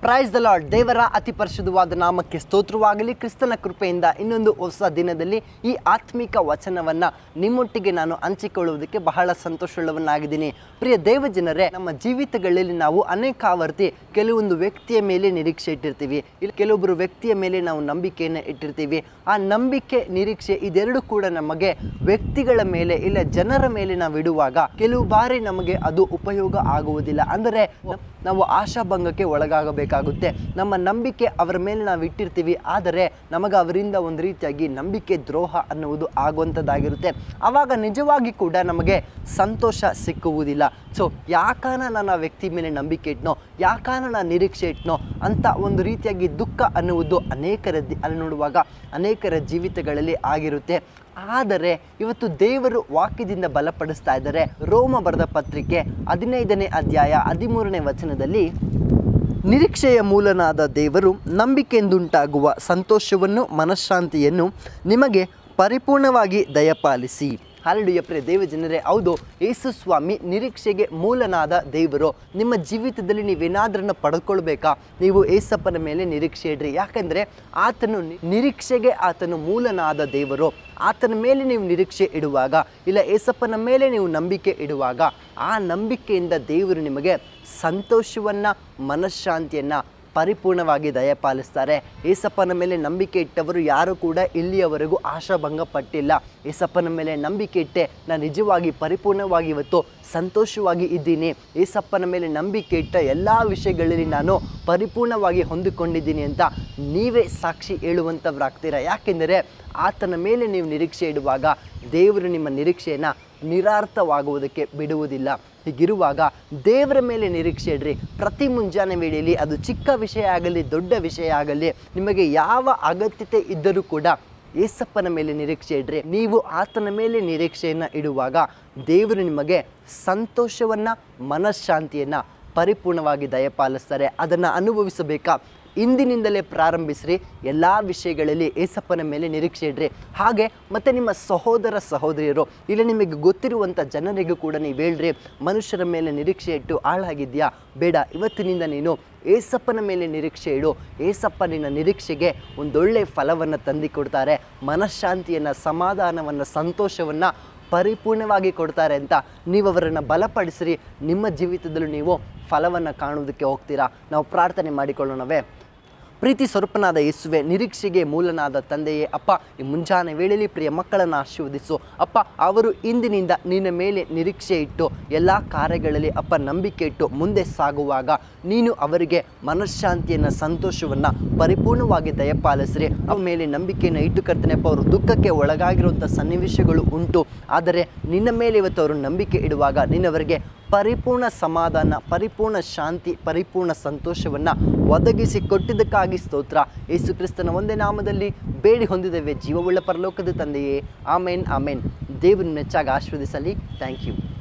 praise the lord ದೇವರ ಅತಿ ಪರಿಶುದ್ಧವಾದ ನಾಮಕ್ಕೆ ಸ್ತೋತ್ರವಾಗಲಿ ಕ್ರಿಸ್ತನ ಕೃಪೆಯಿಂದ ಇನ್ನೊಂದು ಹೊಸ ದಿನದಲ್ಲಿ ಈ ಆತ್ಮಿಕ ವಚನವನ್ನು ನಿಮ್ಮೊಟ್ಟಿಗೆ ನಾನು ಹಂಚಿಕೊಳ್ಳುವುದಕ್ಕೆ ಬಹಳ ಸಂತೋಷವುಳ್ಳವನಾಗಿದ್ದೀನಿ ಪ್ರಿಯ ದೇವಜನರೇ ನಮ್ಮ ಜೀವಿತಗಳಲ್ಲಿ ನಾವು ಅನೇಕಾವರ್ತಿ ಕೆಲವೊಂದು ವ್ಯಕ್ತಿಯ ಮೇಲೆ ನಿರೀಕ್ಷೆ ಇಟ್ಟಿರ್ತೀವಿ ಇಲ್ಲಿ ಕೆಲವೊಬ್ಬರು ವ್ಯಕ್ತಿಯ ಮೇಲೆ ನಾವು ನಂಬಿಕೆಯನ್ನು ಇಟ್ಟಿರ್ತೀವಿ ಆ ನಂಬಿಕೆ ನಿರೀಕ್ಷೆ ಇದೆರಡು ಕೂಡ ನಮಗೆ ವ್ಯಕ್ತಿಗಳ ಮೇಲೆ ಇಲ್ಲ ಜನರ ಮೇಲೆ ನಾವು ಇಡುವಾಗ ಕೆಲವು ಬಾರಿ ನಮಗೆ ಅದು ಉಪಯೋಗ ಆಗುವುದಿಲ್ಲ ಅಂದರೆ ನಾವು ಆಶಾಭಂಗಕ್ಕೆ ಒಳಗಾಗಬೇಕಾಗುತ್ತೆ ನಮ್ಮ ನಂಬಿಕೆ ಅವರ ಮೇಲೆ ನಾವು ಇಟ್ಟಿರ್ತೀವಿ ಆದರೆ ನಮಗೆ ಅವರಿಂದ ಒಂದು ರೀತಿಯಾಗಿ ನಂಬಿಕೆ ದ್ರೋಹ ಅನ್ನುವುದು ಆಗುವಂಥದ್ದಾಗಿರುತ್ತೆ ಆವಾಗ ನಿಜವಾಗಿ ಕೂಡ ನಮಗೆ ಸಂತೋಷ ಸಿಕ್ಕುವುದಿಲ್ಲ ಸೊ ಯಾಕಾನ ನಾನು ಆ ವ್ಯಕ್ತಿ ಮೇಲೆ ನಂಬಿಕೆ ಇಟ್ನೋ ಯಾಕಾನ ನಾನು ನಿರೀಕ್ಷೆ ಇಟ್ನೋ ಅಂತ ಒಂದು ರೀತಿಯಾಗಿ ದುಃಖ ಅನ್ನುವುದು ಅನೇಕರ ದಿ- ಅಲ್ಲಿ ನೋಡುವಾಗ ಅನೇಕರ ಜೀವಿತಗಳಲ್ಲಿ ಆಗಿರುತ್ತೆ ಆದರೆ ಇವತ್ತು ದೇವರು ವಾಕ್ಯದಿಂದ ಬಲಪಡಿಸ್ತಾ ಇದ್ದಾರೆ ರೋಮ ಬರೆದ ಪತ್ರಿಕೆ ಹದಿನೈದನೇ ಅಧ್ಯಾಯ ಹದಿಮೂರನೇ ವಚನದಲ್ಲಿ ನಿರೀಕ್ಷೆಯ ಮೂಲನಾದ ದೇವರು ನಂಬಿಕೆಯಿಂದುಂಟಾಗುವ ಸಂತೋಷವನ್ನು ಮನಃಶಾಂತಿಯನ್ನು ನಿಮಗೆ ಪರಿಪೂರ್ಣವಾಗಿ ದಯಪಾಲಿಸಿ ಹರಡುಯ ಪ್ರಿಯ ದೇವ ಜನರೇ ಹೌದು ಯೇಸು ಸ್ವಾಮಿ ನಿರೀಕ್ಷೆಗೆ ಮೂಲನಾದ ದೇವರು ನಿಮ್ಮ ಜೀವಿತದಲ್ಲಿ ನೀವೇನಾದ್ರನ್ನ ಪಡ್ಕೊಳ್ಬೇಕಾ ನೀವು ಏಸಪ್ಪನ ಮೇಲೆ ನಿರೀಕ್ಷೆ ಇಡ್ರಿ ಯಾಕಂದರೆ ಆತನು ನಿ- ನಿರೀಕ್ಷೆಗೆ ಆತನು ಮೂಲನಾದ ದೇವರು ಆತನ ಮೇಲೆ ನೀವು ನಿರೀಕ್ಷೆ ಇಡುವಾಗ ಇಲ್ಲ ಏಸಪ್ಪನ ಮೇಲೆ ನೀವು ನಂಬಿಕೆ ಇಡುವಾಗ ಆ ನಂಬಿಕೆಯಿಂದ ದೇವರು ನಿಮಗೆ ಸಂತೋಷವನ್ನು ಮನಃಶಾಂತಿಯನ್ನು ಪರಿಪೂರ್ಣವಾಗಿ ದಯಪಾಲಿಸ್ತಾರೆ ಏಸಪ್ಪನ ಮೇಲೆ ನಂಬಿಕೆ ಇಟ್ಟವರು ಯಾರು ಕೂಡ ಇಲ್ಲಿಯವರೆಗೂ ಆಶಾಭಂಗ ಪಟ್ಟಿಲ್ಲ ಏಸಪ್ಪನ ಮೇಲೆ ನಂಬಿಕೆ ಇಟ್ಟೆ ನಾನು ನಿಜವಾಗಿ ಪರಿಪೂರ್ಣವಾಗಿ ಇವತ್ತು ಸಂತೋಷವಾಗಿ ಇದ್ದೀನಿ ಏಸಪ್ಪನ ಮೇಲೆ ನಂಬಿಕೆ ಇಟ್ಟ ಎಲ್ಲ ವಿಷಯಗಳಲ್ಲಿ ನಾನು ಪರಿಪೂರ್ಣವಾಗಿ ಹೊಂದಿಕೊಂಡಿದ್ದೀನಿ ಅಂತ ನೀವೇ ಸಾಕ್ಷಿ ಹೇಳುವಂಥವ್ರಾಗ್ತೀರಾ ಯಾಕೆಂದರೆ ಆತನ ಮೇಲೆ ನೀವು ನಿರೀಕ್ಷೆ ಇಡುವಾಗ ದೇವರು ನಿಮ್ಮ ನಿರೀಕ್ಷೆಯನ್ನು ನಿರಾರ್ಥವಾಗುವುದಕ್ಕೆ ಬಿಡುವುದಿಲ್ಲ ಹೀಗಿರುವಾಗ ದೇವರ ಮೇಲೆ ನಿರೀಕ್ಷೆ ಇಡ್ರಿ ಪ್ರತಿ ಮುಂಜಾನೆ ವೇಳೆಯಲ್ಲಿ ಅದು ಚಿಕ್ಕ ವಿಷಯ ಆಗಲಿ ದೊಡ್ಡ ವಿಷಯ ಆಗಲಿ ನಿಮಗೆ ಯಾವ ಅಗತ್ಯತೆ ಇದ್ದರೂ ಕೂಡ ಏಸಪ್ಪನ ಮೇಲೆ ನಿರೀಕ್ಷೆ ಇಡ್ರಿ ನೀವು ಆತನ ಮೇಲೆ ನಿರೀಕ್ಷೆಯನ್ನು ಇಡುವಾಗ ದೇವರು ನಿಮಗೆ ಸಂತೋಷವನ್ನು ಮನಃಶಾಂತಿಯನ್ನು ಪರಿಪೂರ್ಣವಾಗಿ ದಯಪಾಲಿಸ್ತಾರೆ ಅದನ್ನು ಅನುಭವಿಸಬೇಕಾ ಇಂದಿನಿಂದಲೇ ಪ್ರಾರಂಭಿಸ್ರಿ ಎಲ್ಲ ವಿಷಯಗಳಲ್ಲಿ ಏಸಪ್ಪನ ಮೇಲೆ ನಿರೀಕ್ಷೆ ಇಡ್ರಿ ಹಾಗೆ ಮತ್ತು ನಿಮ್ಮ ಸಹೋದರ ಸಹೋದರಿಯರು ಇಲ್ಲ ನಿಮಗೆ ಗೊತ್ತಿರುವಂಥ ಜನರಿಗೂ ಕೂಡ ನೀವು ಹೇಳ್ರಿ ಮನುಷ್ಯರ ಮೇಲೆ ನಿರೀಕ್ಷೆ ಇಟ್ಟು ಹಾಳಾಗಿದ್ಯಾ ಬೇಡ ಇವತ್ತಿನಿಂದ ನೀನು ಏಸಪ್ಪನ ಮೇಲೆ ನಿರೀಕ್ಷೆ ಇಡು ಏಸಪ್ಪ ನಿನ್ನ ನಿರೀಕ್ಷೆಗೆ ಒಂದೊಳ್ಳೆ ಫಲವನ್ನು ತಂದಿಕೊಡ್ತಾರೆ ಮನಃಶಾಂತಿಯನ್ನು ಸಮಾಧಾನವನ್ನು ಸಂತೋಷವನ್ನು ಪರಿಪೂರ್ಣವಾಗಿ ಕೊಡ್ತಾರೆ ಅಂತ ನೀವು ಅವರನ್ನು ಬಲಪಡಿಸಿರಿ ನಿಮ್ಮ ಜೀವಿತದಲ್ಲೂ ನೀವು ಫಲವನ್ನು ಕಾಣುವುದಕ್ಕೆ ಹೋಗ್ತೀರಾ ನಾವು ಪ್ರಾರ್ಥನೆ ಮಾಡಿಕೊಳ್ಳೋಣವೇ ಪ್ರೀತಿ ಸ್ವರೂಪನಾದ ಯೇಸುವೆ ನಿರೀಕ್ಷೆಗೆ ಮೂಲನಾದ ತಂದೆಯೇ ಅಪ್ಪ ಈ ಮುಂಜಾನೆ ವೇಳೆಯಲ್ಲಿ ಪ್ರಿಯ ಮಕ್ಕಳನ್ನು ಆಶೀರ್ವದಿಸು ಅಪ್ಪ ಅವರು ಇಂದಿನಿಂದ ನಿನ್ನ ಮೇಲೆ ನಿರೀಕ್ಷೆ ಇಟ್ಟು ಎಲ್ಲ ಕಾರ್ಯಗಳಲ್ಲಿ ಅಪ್ಪ ನಂಬಿಕೆ ಇಟ್ಟು ಮುಂದೆ ಸಾಗುವಾಗ ನೀನು ಅವರಿಗೆ ಮನಃಶಾಂತಿಯನ್ನು ಸಂತೋಷವನ್ನು ಪರಿಪೂರ್ಣವಾಗಿ ದಯಪಾಲಿಸ್ರಿ ಅವ್ರ ಮೇಲೆ ನಂಬಿಕೆಯನ್ನು ಇಟ್ಟು ಕರ್ತನೆ ಅಪ್ಪ ಅವರು ದುಃಖಕ್ಕೆ ಒಳಗಾಗಿರುವಂಥ ಸನ್ನಿವೇಶಗಳು ಉಂಟು ಆದರೆ ನಿನ್ನ ಮೇಲೆ ಇವತ್ತು ಅವರು ನಂಬಿಕೆ ಇಡುವಾಗ ನೀನವರಿಗೆ ಪರಿಪೂರ್ಣ ಸಮಾಧಾನ ಪರಿಪೂರ್ಣ ಶಾಂತಿ ಪರಿಪೂರ್ಣ ಸಂತೋಷವನ್ನು ಒದಗಿಸಿ ಕೊಟ್ಟಿದ್ದಕ್ಕಾಗಿ ಸ್ತೋತ್ರ ಯೇಸು ಕ್ರಿಸ್ತನ ಒಂದೇ ನಾಮದಲ್ಲಿ ಬೇಡಿ ಹೊಂದಿದ್ದೇವೆ ಜೀವವುಳ್ಳ ಪರಲೋಕದ ತಂದೆಯೇ ಆಮೇನ್ ಆಮೇನ್ ದೇವರು ನೆಚ್ಚಾಗಿ ಆಶೀರ್ವದಿಸಲಿ ಥ್ಯಾಂಕ್ ಯು